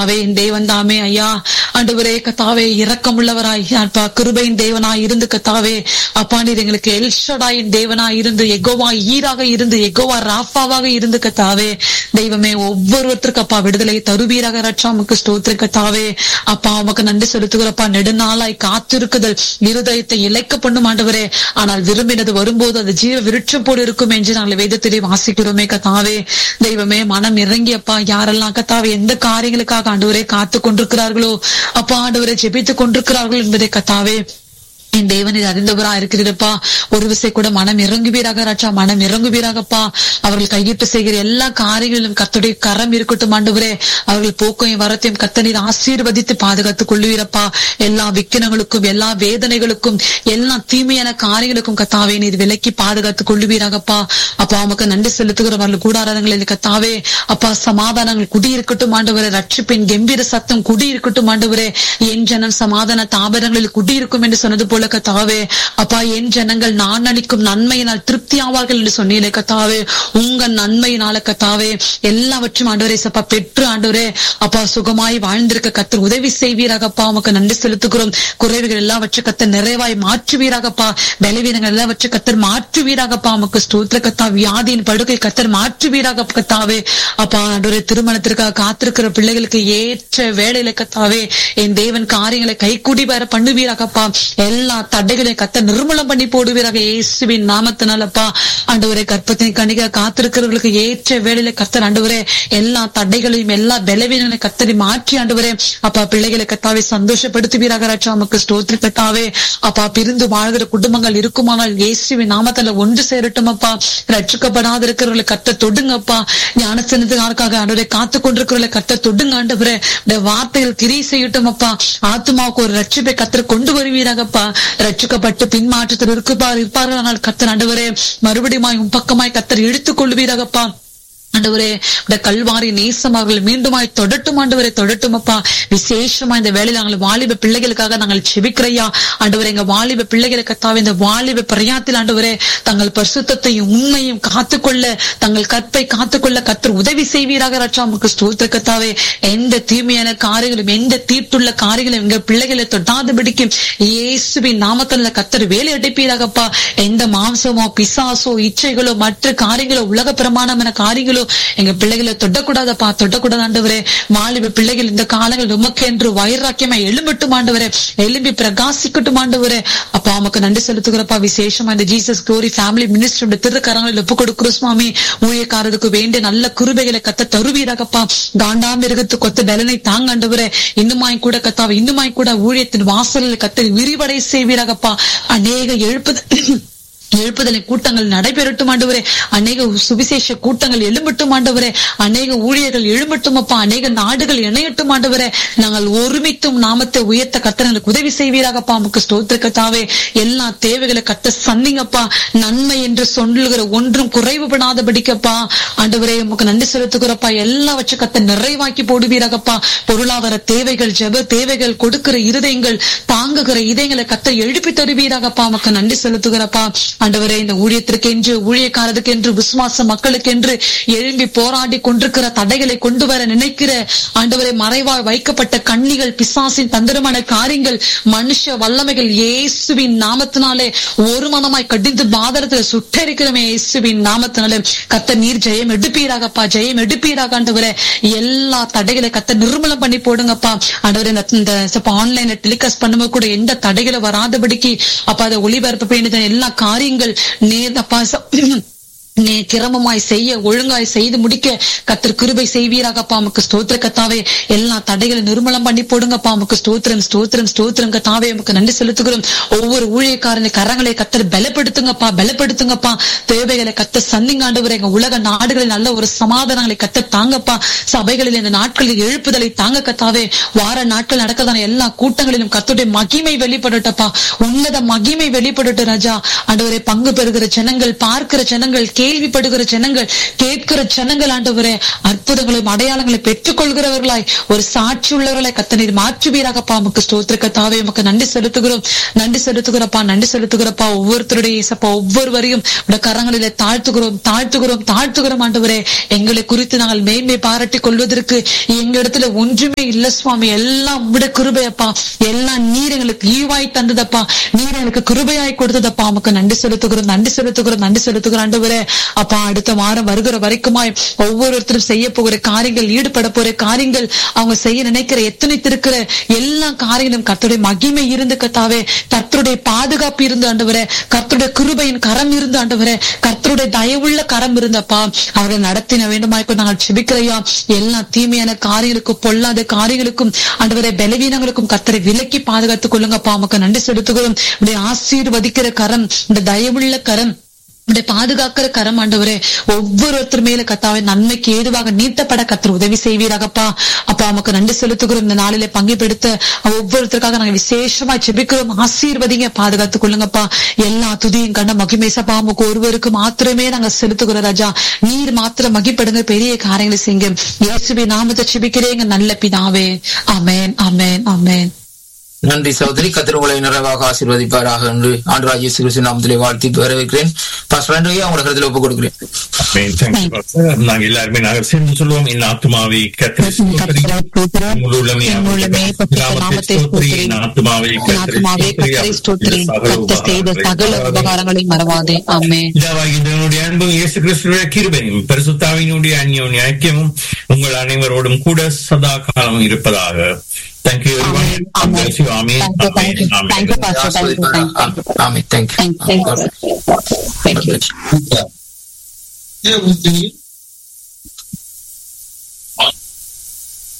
அவை என் தேவன் தாமே ஐயா ஆண்டவரே கத்தாவே இரக்கமுள்ளவராய் அப்பா கிருபையின் தேவனாய் இருந்து கத்தாவே அப்பா நீர் எங்களுக்கு எல்ஷடாயின் தேவனாய் இருந்து எகோவா ஈராக இருந்து எகோவா ராஃபாவாக இருந்து கத்தாவே தெய்வமே ஒவ்வொருவருத்தருக்கு அப்பா விடுதலை தருவீராக ரட்சாமுக்கு ஸ்தோத்திர கத்தாவே அப்பா உமக்கு நன்றி செலுத்துகிறப்பா நெடுநாளாய் காத்திருக்குதல் இருதயத்தை இழைக்க பண்ணும் ஆண்டவரே ஆனால் விரும்பினது வரும்போது அது ஜீவ விருட்சம் போல் இருக்கும் என்று நாங்கள் வேதத்திலே வாசிக்கிறோமே கத்தாவே தெய்வமே மனம் இறங்கியப்பா யாரெல்லாம் கத்தாவே எந்த காரியங்களுக்காக ஆண்டவரே காத்து கொண்டிருக்கிறார்களோ அப்பா ஆண்டவரை ஜெபித்துக் கொண்டிருக்கிறார்கள் என்பதை கத்தாவே என் தேவன் இது அறிந்தவரா இருக்கிறப்பா ஒரு விசை கூட மனம் இறங்குவீராக ராஜா மனம் இறங்குவீராகப்பா அவர்கள் கையிட்டு செய்கிற எல்லா காரியங்களிலும் கத்துடைய கரம் இருக்கட்டும் ஆண்டவரே அவர்கள் போக்கையும் வரத்தையும் கத்தனீர் ஆசீர்வதித்து பாதுகாத்துக் கொள்வீரப்பா எல்லா விக்கினங்களுக்கும் எல்லா வேதனைகளுக்கும் எல்லா தீமையான காரியங்களுக்கும் கத்தாவே நீர் விலக்கி பாதுகாத்துக் கொள்ளுவீராகப்பா அப்பா உமக்கு நன்றி செலுத்துகிறவர்கள் கூடாரங்களில் கத்தாவே அப்பா சமாதானங்கள் குடியிருக்கட்டும் ஆண்டவரே ரட்சிப்பின் கம்பீர சத்தம் குடியிருக்கட்டும் ஆண்டவரே என் ஜனம் சமாதான தாபரங்களில் குடியிருக்கும் என்று சொன்னது போல கத்தாவே அப்பா என் ஜனங்கள் நான் அளிக்கும் நன்மையினால் திருப்தி ஆவார்கள் என்று சொன்னீங்களே கத்தாவே உங்க நன்மையினால கத்தாவே எல்லாவற்றும் ஆண்டவரே சப்பா பெற்று ஆண்டவரே அப்பா சுகமாய் வாழ்ந்திருக்க கத்தர் உதவி செய்வீராகப்பா உமக்கு நன்றி செலுத்துகிறோம் குறைவுகள் எல்லாவற்றை கத்தர் நிறைவாய் மாற்றுவீராகப்பா பலவீனங்கள் எல்லாவற்றை கத்தர் மாற்றுவீராகப்பா உமக்கு ஸ்தோத்திர கத்தா வியாதியின் படுகை கத்தர் மாற்றுவீராக கத்தாவே அப்பா ஆண்டவரே திருமணத்திற்காக காத்திருக்கிற பிள்ளைகளுக்கு ஏற்ற வேலையில கத்தாவே என் தேவன் காரியங்களை கைக்கூடி வர பண்ணுவீராகப்பா எல்லா தடைகளையும் கத்த நிர்மூலம் பண்ணி போடுவீராக இயேசுவின் நாமத்தினாலப்பா ஆண்டவரே கற்பத்தின் கணிக காத்திருக்கிறவர்களுக்கு ஏற்ற வேலையில கத்தர் ஆண்டவரே எல்லா தடைகளையும் எல்லா பலவீனங்களையும் கத்தரி மாற்றி ஆண்டவரே அப்பா பிள்ளைகளை கத்தாவே சந்தோஷப்படுத்துவீராக ராஜா நமக்கு ஸ்தோத்திர கத்தாவே அப்பா பிரிந்து வாழ்கிற குடும்பங்கள் இருக்குமானால் இயேசுவின் நாமத்துல ஒன்று சேரட்டும் அப்பா ரட்சிக்கப்படாத இருக்கிறவர்களை கத்த தொடுங்கப்பா ஞானசனத்துக்காக ஆண்டவரை காத்து கொண்டிருக்கிறவர்களை கத்த தொடுங்க ஆண்டவரே இந்த வார்த்தைகள் கிரி செய்யட்டும் அப்பா ஆத்மாவுக்கு ஒரு ரட்சிப்பை கத்தர் கொண்டு வருவீராகப்பா ரட்சிக்கப்பட்டு பின்மாற்றத்தில் இருப்பார் இருப்பார்கள் ஆனால் கத்தர் ஆண்டவரே மறுபடியும் உன் பக்கமாய் கத்தர் இழுத்துக் கொள்வீராகப்பா ஆண்டவரே இந்த கல்வாரி நேசம் அவர்கள் மீண்டுமாய் தொடட்டும் ஆண்டவரே தொடட்டும் அப்பா விசேஷமா இந்த வேலையில நாங்கள் வாலிப பிள்ளைகளுக்காக நாங்கள் செபிக்கிறையா ஆண்டவரே எங்க வாலிப பிள்ளைகளை கத்தாவே இந்த வாலிப பிரயாத்தில் ஆண்டவரே தங்கள் பரிசுத்தையும் உண்மையும் காத்துக்கொள்ள தங்கள் கற்பை காத்துக்கொள்ள கத்தர் உதவி செய்வீராக ரட்சா நமக்கு ஸ்தோத்திர கத்தாவே எந்த தீமையான காரியங்களும் எந்த தீர்த்துள்ள காரியங்களும் எங்க பிள்ளைகளை தொட்டாதபடிக்கும் இயேசுவின் நாமத்தில் கத்தர் வேலை அடைப்பீராகப்பா எந்த மாம்சமோ பிசாசோ இச்சைகளோ மற்ற காரியங்களோ உலக பிரமாணமான காரியங்களோ எங்க பிள்ளைகளை தொட்டக்கூடாதப்பா தொட்டக்கூடாது ஆண்டவரே வாலிப பிள்ளைகள் இந்த காலங்கள் உமக்கு என்று வைராக்கியமா எழும்பட்டும் ஆண்டவரே எழும்பி பிரகாசிக்கட்டும் ஆண்டவரே அப்பா உமக்கு நன்றி செலுத்துகிறப்பா விசேஷமா இந்த ஜீசஸ் க்ளோரி ஃபேமிலி மினிஸ்டர் திருக்கரங்களில் ஒப்பு கொடுக்கிறோம் சுவாமி ஊழியக்காரருக்கு வேண்டிய நல்ல குருபைகளை கத்த தருவீராகப்பா காண்டாமிருகத்து கொத்த பலனை தாங்க ஆண்டவரே இன்னுமாய் கூட கத்தாவை இன்னுமாய் கூட ஊழியத்தின் வாசலில் கத்த விரிவடை செய்வீராகப்பா அநேக எழுப்புதல் எழுப்புதலை கூட்டங்கள் நடைபெறட்டும் ஆண்டவரே அநேக சுவிசேஷ கூட்டங்கள் எழும்பட்டும் ஆண்டவரே அநேக ஊழியர்கள் எழும்பட்டும் அப்பா அநேக நாடுகள் இணையட்டும் ஆண்டவரே நாங்கள் ஒருமித்தும் நாமத்தை உயர்த்த கத்தர்களுக்கு உதவி செய்வீராகப்பா நமக்கு ஸ்தோத்திர கத்தாவே எல்லா தேவைகளை கத்த சந்திங்கப்பா நன்மை என்று சொல்லுகிற ஒன்றும் குறைவுபடாதபடிக்கப்பா ஆண்டவரே உமக்கு நன்றி செலுத்துகிறப்பா எல்லாவற்றை கத்த நிறைவாக்கி போடுவீராகப்பா பொருளாதார தேவைகள் ஜெப தேவைகள் கொடுக்கிற இருதயங்கள் தாங்குகிற இதயங்களை கத்த எழுப்பி தருவீராகப்பா உமக்கு நன்றி செலுத்துகிறப்பா ஆண்டவரே இந்த ஊழியத்திற்கு என்று ஊழியக்காரருக்கு என்று விசுவாச மக்களுக்கு என்று எழும்பி போராடி கொண்டிருக்கிற தடைகளை கொண்டு வர நினைக்கிற ஆண்டவரை மறைவாய் வைக்கப்பட்ட கண்ணிகள் பிசாசின் தந்திரமான காரியங்கள் மனுஷ வல்லமைகள் இயேசுவின் நாமத்தினாலே ஒரு மனமாய் கடிந்து பாதரத்துல சுட்டரிக்கிறோமே இயேசுவின் நாமத்தினாலே கத்த நீர் ஜெயம் எடுப்பீராகப்பா ஜெயம் எடுப்பீராக ஆண்டவரே எல்லா தடைகளை கத்த நிர்மலம் பண்ணி போடுங்கப்பா ஆண்டவரே இந்த ஆன்லைன்ல டெலிகாஸ்ட் பண்ணும்போது கூட எந்த தடைகளை வராதபடிக்கு அப்பா அதை ஒளிபரப்ப வேண்டியது எல்லா காரியங்கள் நேர் அப்பா நீ கிரமமாய் செய்ய ஒழுங்காய் செய்து முடிக்க கத்தர் கிருபை செய்வீராகப்பா நமக்கு ஸ்தோத்திர கத்தாவே எல்லா தடைகளை நிர்மலம் பண்ணி போடுங்கப்பா நமக்கு ஸ்தோத்திரம் ஸ்தோத்திரம் ஸ்தோத்திரம் கத்தாவே நமக்கு நன்றி செலுத்துகிறோம் ஒவ்வொரு ஊழியக்காரனை கரங்களை கத்தர் பலப்படுத்துங்கப்பா பலப்படுத்துங்கப்பா தேவைகளை கத்த சந்திங்காண்டவர் எங்க உலக நாடுகளில் நல்ல ஒரு சமாதானங்களை கத்த தாங்கப்பா சபைகளில் இந்த நாட்களில் எழுப்புதலை தாங்க கத்தாவே வார நாட்கள் நடக்கதான எல்லா கூட்டங்களிலும் கத்துடைய மகிமை வெளிப்படட்டப்பா உன்னத மகிமை வெளிப்படட்டும் ராஜா ஆண்டவரை பங்கு பெறுகிற ஜனங்கள் பார்க்கிற ஜனங்கள் கேட்கிற கேள்விப்படுகிற ஜனங்கள் கேட்கிற ஜனங்கள் ஆண்டவரே அற்புதங்களையும் அடையாளங்களை பெற்றுக்கொள்கிறவர்களாய் ஒரு சாட்சி உள்ளவர்களாய் கத்தனீர் மாற்றுவீராகப்பா உமக்கு ஸ்தோத்திர கத்தாவே உமக்கு நன்றி செலுத்துகிறோம் நன்றி செலுத்துகிறப்பா நன்றி செலுத்துகிறப்பா ஒவ்வொருத்தருடைய இசப்பா ஒவ்வொருவரையும் உடைய கரங்களிலே தாழ்த்துகிறோம் தாழ்த்துகிறோம் தாழ்த்துகிறோம் ஆண்டவரே எங்களை குறித்து நாங்கள் மேன்மை பாராட்டி கொள்வதற்கு எங்க இடத்துல ஒன்றுமே இல்ல சுவாமி எல்லாம் உடைய கிருபையப்பா எல்லாம் நீர் எங்களுக்கு ஈவாய் தந்ததப்பா நீர் எங்களுக்கு கிருபையாய் கொடுத்ததப்பா உமக்கு நன்றி செலுத்துகிறோம் நன்றி செலுத்துகிறோம் நன்றி செலுத்துகிறோம் ஆண்டவரே அப்பா அடுத்த வாரம் வருகிற வரைக்குமாய் ஒவ்வொருத்தரும் செய்ய போகிற காரியங்கள் ஈடுபட போற காரியங்கள் அவங்க செய்ய நினைக்கிற எத்தனைத்திருக்கிற எல்லா காரியங்களும் கர்த்தருடைய மகிமை இருந்து கத்தாவே கர்த்தருடைய பாதுகாப்பு இருந்து ஆண்டவரே கர்த்தருடைய கிருபையின் கரம் இருந்து ஆண்டவரே கர்த்தருடைய தயவுள்ள கரம் இருந்தப்பா அவர்களை நடத்தின வேண்டுமாய்க்கும் நாங்கள் செபிக்கிறையா எல்லா தீமையான காரியங்களுக்கும் பொல்லாத காரியங்களுக்கும் ஆண்டவரை பலவீனங்களுக்கும் கர்த்தரை விலக்கி பாதுகாத்துக் கொள்ளுங்கப்பா நமக்கு நன்றி செலுத்துகிறோம் இப்படி ஆசீர்வதிக்கிற கரம் இந்த தயவுள்ள கரம் உடைய பாதுகாக்கிற கரம் ஆண்டவரே ஒவ்வொருத்தர் மேல கத்தாவே நன்மைக்கு ஏதுவாக நீட்டப்பட கத்தர் உதவி செய்வீராகப்பா அப்பா நமக்கு நன்றி செலுத்துகிறோம் இந்த நாளிலே பங்குபெடுத்த ஒவ்வொருத்தருக்காக நாங்க விசேஷமா ஜெபிக்கிறோம் ஆசீர்வதிங்க பாதுகாத்துக் கொள்ளுங்கப்பா எல்லா துதியும் கண்ட மகிமேசப்பா நமக்கு ஒருவருக்கு மாத்திரமே நாங்க செலுத்துகிறோம் ராஜா நீர் மாத்திரம் மகிப்படுங்க பெரிய காரியங்களை செய்யுங்க இயேசுவே நாமத்தை ஜெபிக்கிறேங்க நல்ல பிதாவே அமேன் அமேன் அமேன் நன்றி சகோதரி கத்திர உங்களை நிறைவாக ஆசீர்வதிப்பாராக என்று ஆண்டராஜ் இயேசு கிறிஸ்து நாமத்திலே வாழ்த்தி வரவேற்கிறேன் பாஸ்டர் ஆண்டரையா உங்களை கருத்தில் ஒப்புக் கொடுக்கிறேன் Amen. Thank you, Pastor. நாங்க எல்லாருமே நாங்கள் சேர்ந்து சொல்லுவோம் என் ஆத்மாவை கர்த்தரை ஸ்தோத்திரி. முழு உள்ளமே முழுமே நாமத்தை ஸ்தோத்திரி. என் ஆத்மாவை ஆத்மாவே கத்தரை ஸ்தோத்திரி கர்த்தர் செய்த சகல உபகாரங்களை மறவாதே ஆமே இதனுடைய அன்பும் இயேசு கிறிஸ்துடைய கிருபையும் பரிசுத்தாவினுடைய அந்யோன்ய ஐக்கியமும் உங்கள் அனைவரோடும் கூட சதா காலம் இருப்பதாக தேங்க்யூ Amen. Amen. ஆமீன் Thank you, thank you. Thank you, Pastor. Thank you, thank you. ஆமே thank you Thank, thank you. Thank you. Yeah, we do.